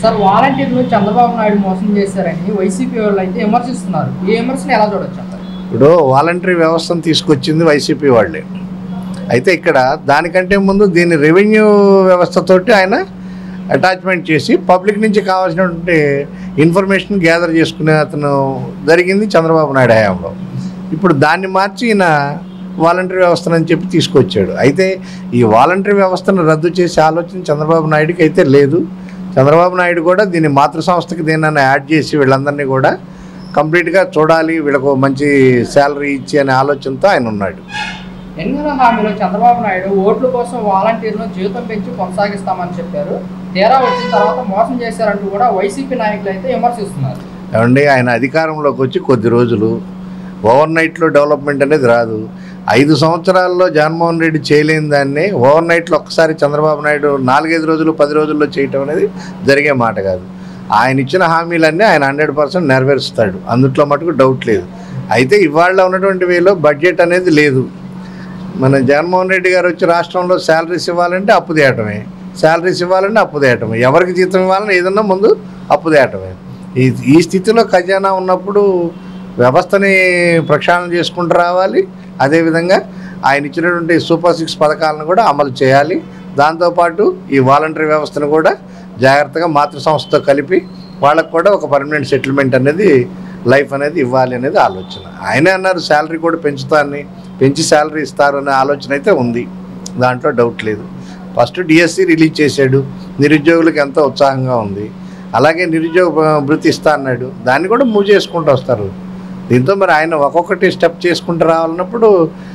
Sir వాలంటీర్లు చంద్రబాబు నాయుడు మోసం చేశారని వైసీపీ వాళ్ళు అయితే విమర్శిస్తున్నారు ఈ విమర్శను ఎలా చూడొచ్చు అంటారు ఇప్పుడు వాలంటరీ వ్యవస్థను తీసుకొచ్చింది వైసీపీ వాళ్ళే అయితే ఇక్కడ దానికంటే ముందు దీన్ని రెవెన్యూ వ్యవస్థతోటి ఆయన అటాచ్మెంట్ చేసి పబ్లిక్ నుంచి కావాల్సినటువంటి ఇన్ఫర్మేషన్ గ్యాదర్ చేసుకునే అతను జరిగింది చంద్రబాబు నాయుడు హయాంలో ఇప్పుడు దాన్ని మార్చి ఈయన వాలంటరీ వ్యవస్థను చెప్పి తీసుకొచ్చాడు అయితే ఈ వాలంటరీ వ్యవస్థను రద్దు చేసే ఆలోచన చంద్రబాబు నాయుడుకి అయితే లేదు చంద్రబాబు నాయుడు కూడా దీన్ని మాతృ సంస్థకి దేనన్నా యాడ్ చేసి వీళ్ళందరినీ కూడా కంప్లీట్గా చూడాలి వీళ్ళకు మంచి శాలరీ ఇచ్చి అనే ఆలోచనతో ఆయన ఉన్నాడు ఎన్నికల హామీలో చంద్రబాబు నాయుడు ఓట్ల కోసం వాలంటీర్లను జీతం పెంచి కొనసాగిస్తామని చెప్పారు తీరా వచ్చిన తర్వాత మోసం చేశారంటూ కూడా వైసీపీ నాయకులు అయితే విమర్శిస్తున్నారు ఏమండి ఆయన అధికారంలోకి వచ్చి కొద్ది రోజులు ఓవర్ నైట్లో డెవలప్మెంట్ అనేది రాదు ఐదు సంవత్సరాల్లో జగన్మోహన్ రెడ్డి చేయలేని దాన్ని ఓవర్ నైట్లో ఒక్కసారి చంద్రబాబు నాయుడు నాలుగైదు రోజులు పది రోజుల్లో చేయటం అనేది జరిగే మాట కాదు ఆయన ఇచ్చిన హామీలన్నీ ఆయన హండ్రెడ్ పర్సెంట్ నెరవేరుస్తాడు అందుట్లో మటుకు డౌట్ లేదు అయితే ఇవాళ ఉన్నటువంటి వేలో బడ్జెట్ అనేది లేదు మన జగన్మోహన్ రెడ్డి గారు వచ్చి రాష్ట్రంలో శాలరీస్ ఇవ్వాలంటే అప్పు తేయటమే శాలరీస్ ఇవ్వాలంటే అప్పు తేయటమే ఎవరికి జీతం ఇవ్వాలని ఏదన్నా ముందు అప్పు తేయటమే ఈ ఈ స్థితిలో ఖజానా ఉన్నప్పుడు వ్యవస్థని ప్రక్షాళన చేసుకుంటూ రావాలి అదేవిధంగా ఆయన ఇచ్చినటువంటి సూపర్ సిక్స్ పథకాలను కూడా అమలు చేయాలి దాంతోపాటు ఈ వాలంటరీ వ్యవస్థను కూడా జాగ్రత్తగా మాతృ సంస్థతో కలిపి వాళ్ళకు కూడా ఒక పర్మనెంట్ సెటిల్మెంట్ అనేది లైఫ్ అనేది ఇవ్వాలి అనేది ఆలోచన ఆయనే అన్నారు శాలరీ కూడా పెంచుతారని పెంచి శాలరీ ఇస్తారు అనే ఆలోచన అయితే ఉంది దాంట్లో డౌట్ లేదు ఫస్ట్ డిఎస్సి రిలీజ్ చేశాడు నిరుద్యోగులకు ఎంతో ఉత్సాహంగా ఉంది అలాగే నిరుద్యోగ భ- భృతి ఇస్తా అన్నాడు దాన్ని కూడా మూవ్ చేసుకుంటూ వస్తారు దీంతో మరి ఆయన ఒక్కొక్కటి స్టెప్ చేసుకుంటూ రావాలన్నప్పుడు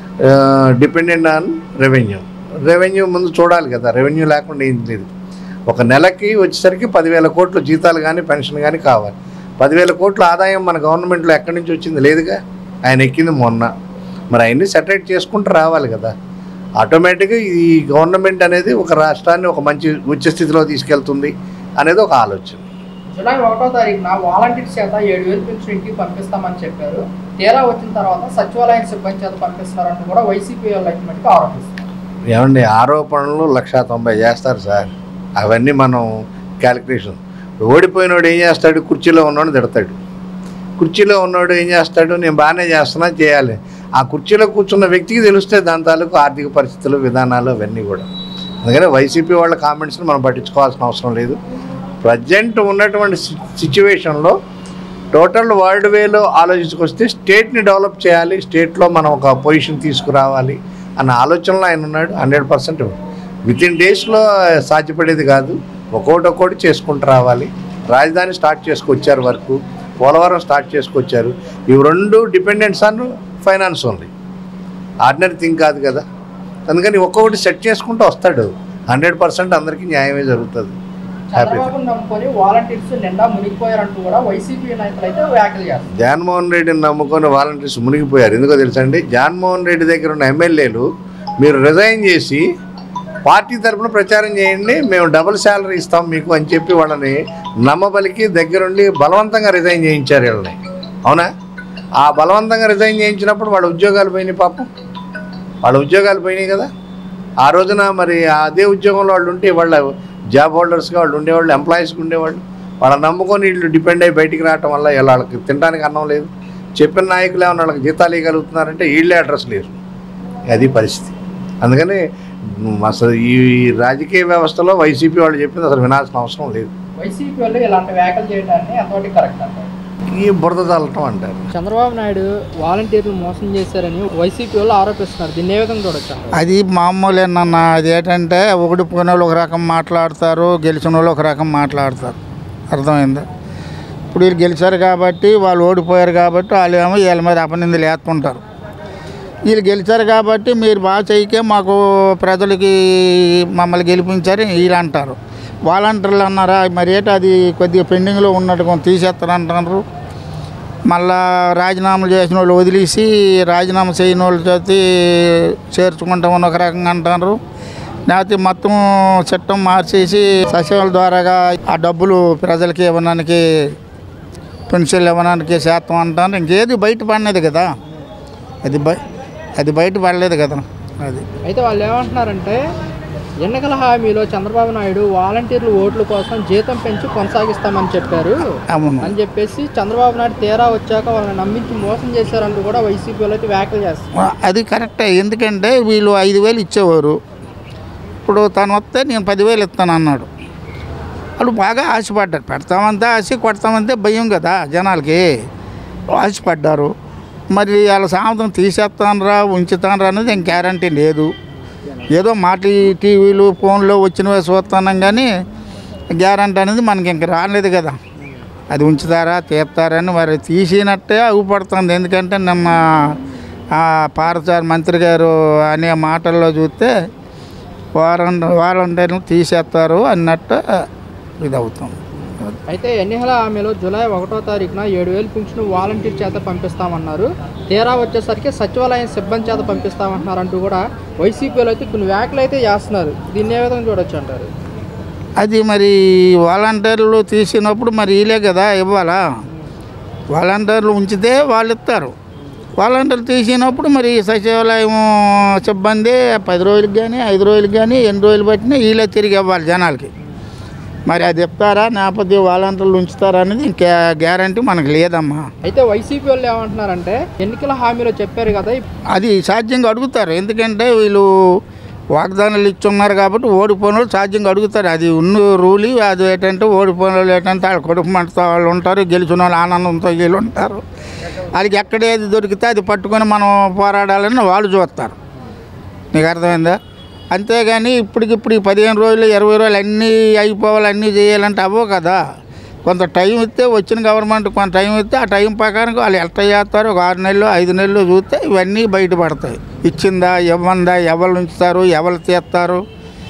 డిపెండెంట్ ఆన్ రెవెన్యూ రెవెన్యూ ముందు చూడాలి కదా రెవెన్యూ లేకుండా ఏం లేదు ఒక నెలకి వచ్చేసరికి పదివేల కోట్లు జీతాలు కానీ పెన్షన్ కానీ కావాలి పదివేల కోట్ల ఆదాయం మన గవర్నమెంట్లో ఎక్కడి నుంచి వచ్చింది లేదుగా ఆయన ఎక్కింది మొన్న మరి అవన్నీ సెటరేట్ చేసుకుంటూ రావాలి కదా ఆటోమేటిక్గా ఈ గవర్నమెంట్ అనేది ఒక రాష్ట్రాన్ని ఒక మంచి ఉచ్చ స్థితిలో తీసుకెళ్తుంది అనేది ఒక ఆలోచన జూలై ఒకటో తారీఖున వాలంటీర్స్ చేత ఏడు వేలు పెన్షన్ ఇంటికి పంపిస్తామని చెప్పారు తీరా వచ్చిన తర్వాత సచివాలయం సిబ్బంది చేత పంపిస్తున్నారంటూ కూడా వైసీపీ వాళ్ళు అయితే మటుకు ఆరోపిస్తున్నారు ఏమండి ఆరోపణలు లక్ష తొంభై చేస్తారు సార్ అవన్నీ మనం క్యాలిక్యులేషన్ ఓడిపోయినోడు ఏం చేస్తాడు కుర్చీలో ఉన్నోడు తిడతాడు కుర్చీలో ఉన్నోడు ఏం చేస్తాడు నేను బాగానే చేస్తున్నా చేయాలి ఆ కుర్చీలో కూర్చున్న వ్యక్తికి తెలుస్తే దాని తాలూకు ఆర్థిక పరిస్థితులు విధానాలు అవన్నీ కూడా అందుకని వైసీపీ వాళ్ళ కామెంట్స్ని మనం పట్టించుకోవాల్సిన అవసరం లేదు ప్రజెంట్ ఉన్నటువంటి సిచ్యువేషన్లో టోటల్ వరల్డ్ వేలో ఆలోచించుకొస్తే స్టేట్ని డెవలప్ చేయాలి స్టేట్లో మనం ఒక పొజిషన్ తీసుకురావాలి అన్న ఆలోచనలో ఆయన ఉన్నాడు హండ్రెడ్ పర్సెంట్ విత్ ఇన్ డేస్లో సాధ్యపడేది కాదు ఒక్కొక్కటి ఒక్కొక్కటి చేసుకుంటూ రావాలి రాజధాని స్టార్ట్ చేసుకొచ్చారు వరకు పోలవరం స్టార్ట్ చేసుకొచ్చారు ఇవి రెండు dependents on finance only ordinary thing కాదు కదా అందుకని ఒక్కొక్కటి సెట్ చేసుకుంటూ వస్తాడు హండ్రెడ్ పర్సెంట్ అందరికీ న్యాయమే జరుగుతుంది హ్యాపీ చంద్రబాబు నమ్ముకొని వాలంటీర్స్ నిండా మునిగిపోయారంటూ కూడా వైసీపీ నాయకులు అయితే వ్యాఖ్యలు చేస్తారు జగన్మోహన్ రెడ్డిని నమ్ముకొని వాలంటీర్స్ మునిగిపోయారు ఎందుకో తెలుసండి జగన్మోహన్ రెడ్డి దగ్గర ఉన్న ఎమ్మెల్యేలు మీరు రిజైన్ చేసి పార్టీ తరపున ప్రచారం చేయండి మేము డబుల్ శాలరీ ఇస్తాం మీకు అని చెప్పి వాళ్ళని నమ్మబలికి దగ్గరుండి బలవంతంగా రిజైన్ చేయించారు వీళ్ళని అవునా ఆ బలవంతంగా రిజైన్ చేయించినప్పుడు వాళ్ళ ఉద్యోగాలు పోయినాయి పాపం వాళ్ళ ఉద్యోగాలు పోయినాయి కదా ఆ రోజున మరి అదే ఉద్యోగంలో వాళ్ళు ఉంటే వాళ్ళ జాబ్ హోల్డర్స్గా వాళ్ళు ఉండేవాళ్ళు ఎంప్లాయీస్గా ఉండేవాళ్ళు వాళ్ళని నమ్ముకొని వీళ్ళు డిపెండ్ అయ్యి బయటికి రావటం వల్ల ఇలా వాళ్ళకి తినడానికి అన్నం లేదు చెప్పిన నాయకులు ఏమన్నా వాళ్ళకి జీతాలు ఇవ్వగలుగుతున్నారంటే వీళ్ళే అడ్రస్ లేరు అది పరిస్థితి అందుకని మ్, అసలు ఈ రాజకీయ వ్యవస్థలో వైసీపీ వాళ్ళు చెప్పింది అసలు వినాల్సిన అవసరం లేదు వైసీపీ వాళ్ళు ఇలాంటి వ్యాఖ్యలు చేయడాన్ని ఎంతవరకు కరెక్ట్ అంటారు ఈ బురద చల్లటం అంటారు చంద్రబాబు నాయుడు వాలంటీర్లు మోసం చేశారని వైసీపీ వాళ్ళు ఆరోపిస్తున్నారు దీన్ని ఏ విధంగా చూడొచ్చు అంటారు? అది మామూలేనన్న అది ఏంటంటే ఓడిపోయిన వాళ్ళు ఒక రకం మాట్లాడతారు గెలిచిన వాళ్ళు ఒక రకం మాట్లాడతారు అర్థమైందా ఇప్పుడు వీళ్ళు గెలిచారు కాబట్టి వాళ్ళు ఓడిపోయారు కాబట్టి వాళ్ళు ఏమో వీళ్ళ మీద అపనిందలు వేస్తుంటారు వీళ్ళు గెలిచారు కాబట్టి మీరు బాగా చేయకే మాకు ప్రజలకి మమ్మల్ని గెలిపించారు వీళ్ళు అంటారు వాలంటీర్లు అన్నారా మరి ఏంటి అది కొద్దిగా పెండింగ్లో ఉన్నట్టు కొంత తీసేస్తారంటారు మళ్ళా రాజీనామాలు చేసిన వాళ్ళు వదిలేసి రాజీనామా చేయని వాళ్ళ చేతి చేర్చుకుంటామని ఒక రకంగా అంటారు లేకపోతే మొత్తం చట్టం మార్చేసి సచివాల ద్వారాగా ఆ డబ్బులు ప్రజలకి ఇవ్వడానికి పెన్షన్లు ఇవ్వడానికి శాతం అంటారు ఇంకేది బయట పడినది కదా అది బయ అది బయట పడలేదు కదా అది అయితే వాళ్ళు ఏమంటున్నారంటే ఎన్నికల హామీలో చంద్రబాబు నాయుడు వాలంటీర్లు ఓట్ల కోసం జీతం పెంచి కొనసాగిస్తామని చెప్పారు అవును అని చెప్పేసి చంద్రబాబు నాయుడు తీరా వచ్చాక వాళ్ళని నమ్మించి మోసం చేశారంటూ కూడా వైసీపీలో అయితే వ్యాఖ్యలు చేస్తారు అది కరెక్టే ఎందుకంటే వీళ్ళు ఐదు వేలు ఇచ్చేవారు ఇప్పుడు తను వస్తే నేను పదివేలు ఇస్తాను అన్నాడు వాళ్ళు బాగా ఆశపడ్డారు పెడతామంతే ఆశ కొడతామంతే భయం కదా జనాలకి ఆశపడ్డారు మరి వాళ్ళ సామర్థం తీసేస్తానరా ఉంచుతానరా అనేది ఇంక గ్యారంటీ లేదు ఏదో మాట టీవీలు ఫోన్లో వచ్చినవే చూస్తున్నాం కానీ గ్యారంటీ అనేది మనకి ఇంక రాలేదు కదా అది ఉంచుతారా తీస్తారని మరి తీసినట్టే అగుపడుతుంది ఎందుకంటే నమ్మ ఆ పారసారి మంత్రి గారు అనే మాటల్లో చూస్తే వారం వాలంటీర్లు తీసేస్తారు అన్నట్టు ఇది అవుతుంది అయితే ఎన్నికల హామీలో జూలై ఒకటో తారీఖున ఏడు వేలు పింఛను వాలంటీర్ చేత పంపిస్తామన్నారు తీరా వచ్చేసరికి సచివాలయం సిబ్బంది చేత పంపిస్తామంటున్నారు అంటూ కూడా వైసీపీలో అయితే కొన్ని వ్యాఖ్యలు అయితే చేస్తున్నారు దీన్ని ఏ విధంగా చూడొచ్చు అంటారు అది మరి వాలంటీర్లు తీసినప్పుడు మరి వీలే కదా ఇవ్వాలా వాలంటీర్లు ఉంచితే వాళ్ళు ఇస్తారు వాలంటీర్లు తీసినప్పుడు మరి సచివాలయం సిబ్బంది పది రోజులకి కానీ ఐదు రోజులకి కానీ ఎన్ని రోజులు పట్టినా వీళ్ళే తిరిగి ఇవ్వాలి జనాలకి మరి అది ఇస్తారా లేకపోతే వాలంటీర్లు ఉంచుతారా అనేది ఇంకా గ్యారంటీ మనకు లేదమ్మా అయితే వైసీపీ వాళ్ళు ఏమంటున్నారంటే ఎన్నికల హామీలో చెప్పారు కదా అది సాధ్యంగా అడుగుతారు ఎందుకంటే వీళ్ళు వాగ్దానాలు ఇచ్చున్నారు కాబట్టి ఓడిపోయిన వాళ్ళు సాధ్యంగా అడుగుతారు అది ఉన్న రూలి అది ఏంటంటే ఓడిపోయిన వాళ్ళు ఏంటంటే వాళ్ళ కొడుకు మంటతో వాళ్ళు ఉంటారు గెలిచిన వాళ్ళు ఆనందంతో వీళ్ళు ఉంటారు వాళ్ళకి ఎక్కడ ఏది దొరికితే అది పట్టుకొని మనం పోరాడాలని వాళ్ళు చూస్తారు నీకు అర్థమైందా అంతేగాని ఇప్పటికిప్పుడు ఈ పదిహేను రోజులు ఇరవై రోజులు అన్నీ అయిపోవాలి అన్నీ చేయాలంటే అవ్వవు కదా కొంత టైం ఇస్తే వచ్చిన గవర్నమెంట్ కొంత టైం ఇస్తే ఆ టైం ప్రకారం వాళ్ళు ఎట్లా చేస్తారు ఒక ఆరు నెలలు ఐదు నెలలు చూస్తే ఇవన్నీ బయటపడతాయి ఇచ్చిందా ఇవ్వందా ఎవరు ఉంచుతారు ఎవరు తీస్తారు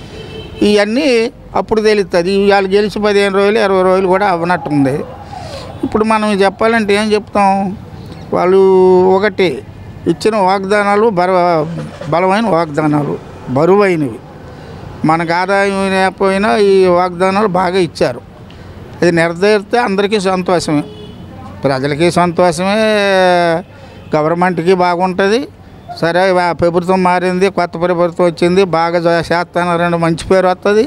ఇవన్నీ అప్పుడు తెలుస్తుంది వాళ్ళు గెలిచి పదిహేను రోజులు ఇరవై రోజులు కూడా అవ్వనట్టుంది ఇప్పుడు మనం చెప్పాలంటే ఏం చెప్తాం వాళ్ళు ఒకటి ఇచ్చిన వాగ్దానాలు బర బలమైన వాగ్దానాలు బరువైనవి మనకు ఆదాయం లేకపోయినా ఈ వాగ్దానాలు బాగా ఇచ్చారు ఇది నెరవేరితే అందరికీ సంతోషమే ప్రజలకి సంతోషమే గవర్నమెంట్కి బాగుంటుంది సరే వా- ప్రభుత్వం మారింది కొత్త ప్రభుత్వం వచ్చింది బాగా జా- చేస్తానారని మంచి పేరు వస్తుంది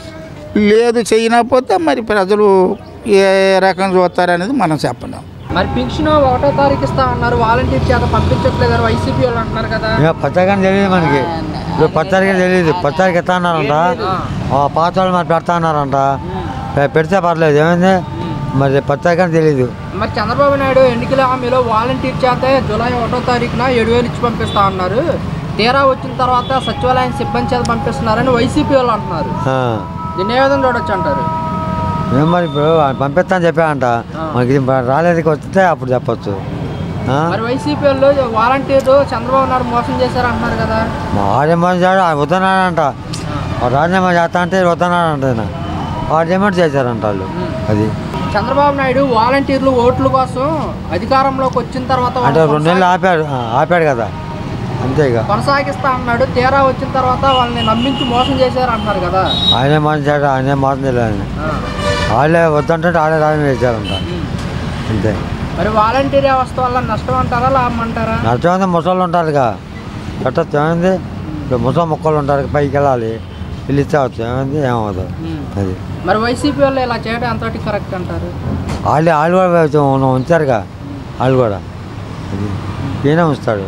లేదు చేయకపోతే మరి ప్రజలు ఏ రకం చూస్తారనేది మనం చెప్పలేం మరి పింఛను ఒకటో తారీఖు ఇస్తా అన్నారు వాలంటీర్ చేత పంపించట్లేదు వైసీపీ వాళ్ళు అంటున్నారు కదా ఇక పచ్చగా తెలియదు మనకి ఇప్పుడు పచ్చడిగా తెలియదు పచ్చడికి ఎత్తా అన్నారంట ఆ పాత వాళ్ళు మరి పెడతా అన్నారంట పె- పెడితే పర్లేదు ఏమైంది మరి పచ్చగా తెలియదు మరి చంద్రబాబు నాయుడు ఎన్నికల హామీలో వాలంటీర్ చేత జూలై ఒకటో తారీఖున ఏడు వేలు ఇచ్చి పంపిస్తా అన్నారు తీరా వచ్చిన తర్వాత సచివాలయం సిబ్బంది చేత పంపిస్తున్నారని వైసీపీ వాళ్ళు అంటున్నారు ఆ. దీన్ని ఏ విధంగా చూడొచ్చు అంటారు ఏం మరి ఇప్పుడు ఆయన పంపిస్తా అని చెప్పాడంట మనకి ఇది రాలేదు వస్తే అప్పుడు చెప్పొచ్చు ఆ? మరి వైసీపీ వాళ్ళు వాలంటీర్ చంద్రబాబు నాయుడు మోసం చేశారు అంటున్నారు కదా మా ఆడేమో చేశాడు ఆయన వద్దన్నాడంట వాడు రాజీనామా చేస్తా అంటే వద్దన్నాడంట ఆయన వాడు ఏమంటే చేశారంట వాళ్ళు అది చంద్రబాబు నాయుడు వాలంటీర్లు ఓట్ల కోసం అధికారంలోకి వచ్చిన తర్వాత అంటే వాళ్ళని రెండు నెలలు ఆపాడు ఆ, ఆపాడు కదా అంతే ఇక కొనసాగిస్తా అన్నాడు తీరా వచ్చిన తర్వాత వాళ్ళని నమ్మించి మోసం చేశారు అంటున్నారు కదా ఆయనే మోసం చేయడు ఆయనే మోసం చేయలేదు ఆయన ఆ. వాళ్ళే వద్దంటే వాళ్ళే రాజీనామా చేశారంట అంతే మరి వాలంటీర్ వ్యవస్థ వల్ల నష్టం అంటారా లాభం అంటారా నడిచేమంది ముసళ్ళు ఉంటారుగా పెట్టచ్చు ఏమైంది ఇప్పుడు ముసలి మొక్కలు ఉంటారు పైకి వెళ్ళాలి వీళ్ళు ఇచ్చేవచ్చు ఏమైంది ఏమవుతుంది అది మరి వైసీపీ వాళ్ళు ఇలా చేయడం ఎంతటి కరెక్ట్ అంటారు వాళ్ళు వాళ్ళు కూడా కొంచెం ఉన్న- ఉంచారుగా వాళ్ళు కూడా అది ఈయన ఉంచుతాడు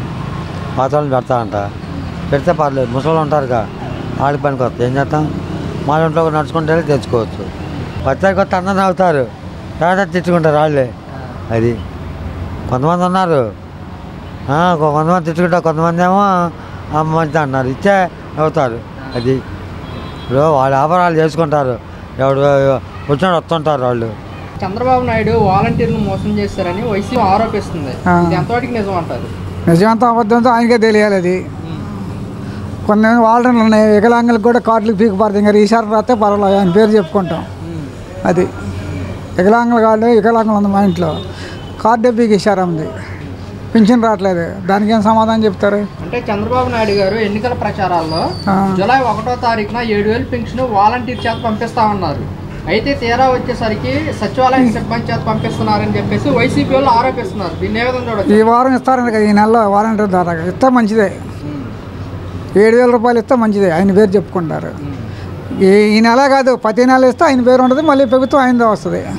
పాత వాళ్ళని పెడతారంట పెడితే పర్లేదు ముసలు ఉంటారుగా వాళ్ళకి పనికి వస్తుంది ఏం చేస్తాం మా ఇంట్లో కూడా నడుచుకుంటే వెళ్ళి తెచ్చుకోవచ్చు వచ్చాక కొత్త అన్నం తాగుతారు తర్వాత తెచ్చుకుంటారు వాళ్ళే అది కొంతమంది ఉన్నారు ఆ, కొ- కొంతమంది తెచ్చుకుంటారు కొంతమంది ఏమో ఆ, మంచి అన్నారు ఇచ్చే అవుతారు అది ఇప్పుడు వాళ్ళ వ్యాపారాలు చేసుకుంటారు ఎవడు వచ్చినాడు వస్తుంటారు వాళ్ళు చంద్రబాబు నాయుడు వాలంటీర్లు మోసం చేశారని వైసీపీ ఆరోపిస్తుంది ఆ. ఇది ఎంతవరకు నిజం అంటారు నిజమంతా అబద్ధంతో ఆయనకే తెలియాలి అది కొన్ని వాలంటీర్లు ఉన్నాయి వికలాంగులకు కూడా కార్డులు పీకు పడుతుంది ఇంకా ఈసారి రాస్తే పర్వాలేదు ఆయన పేరు చెప్పుకుంటాం అది వికలాంగుల కార్డు వికలాంగులు ఉంది మా ఇంట్లో కార్డే పీకేశారు ఉంది పింఛన్ రావట్లేదు దానికి ఏం సమాధానం చెప్తారు అంటే చంద్రబాబు నాయుడు గారు ఎన్నికల ప్రచారాల్లో ఆ. జూలై ఒకటో తారీఖున ఏడు వేలు పెన్షన్ వాలంటీర్ చేత పంపిస్తామన్నారు అయితే తీరా వచ్చేసరికి సచివాలయం సిబ్బంది చేత పంపిస్తున్నారని చెప్పేసి వైసీపీ వాళ్ళు ఆరోపిస్తున్నారు దీన్ని ఏ విధంగా చూడొచ్చు ఈ వారం ఇస్తారని కదా ఈ నెలలో వాలంటీర్ ద్వారా ఇస్తే మంచిదే ఏడు వేల రూపాయలు ఇస్తే మంచిదే ఆయన పేరు చెప్పుకుంటారు ఈ ఈ నెల కాదు ప్రతి నెల ఇస్తే ఆయన పేరు ఉంటుంది మళ్ళీ ప్రభుత్వం ఆయనదే వస్తుంది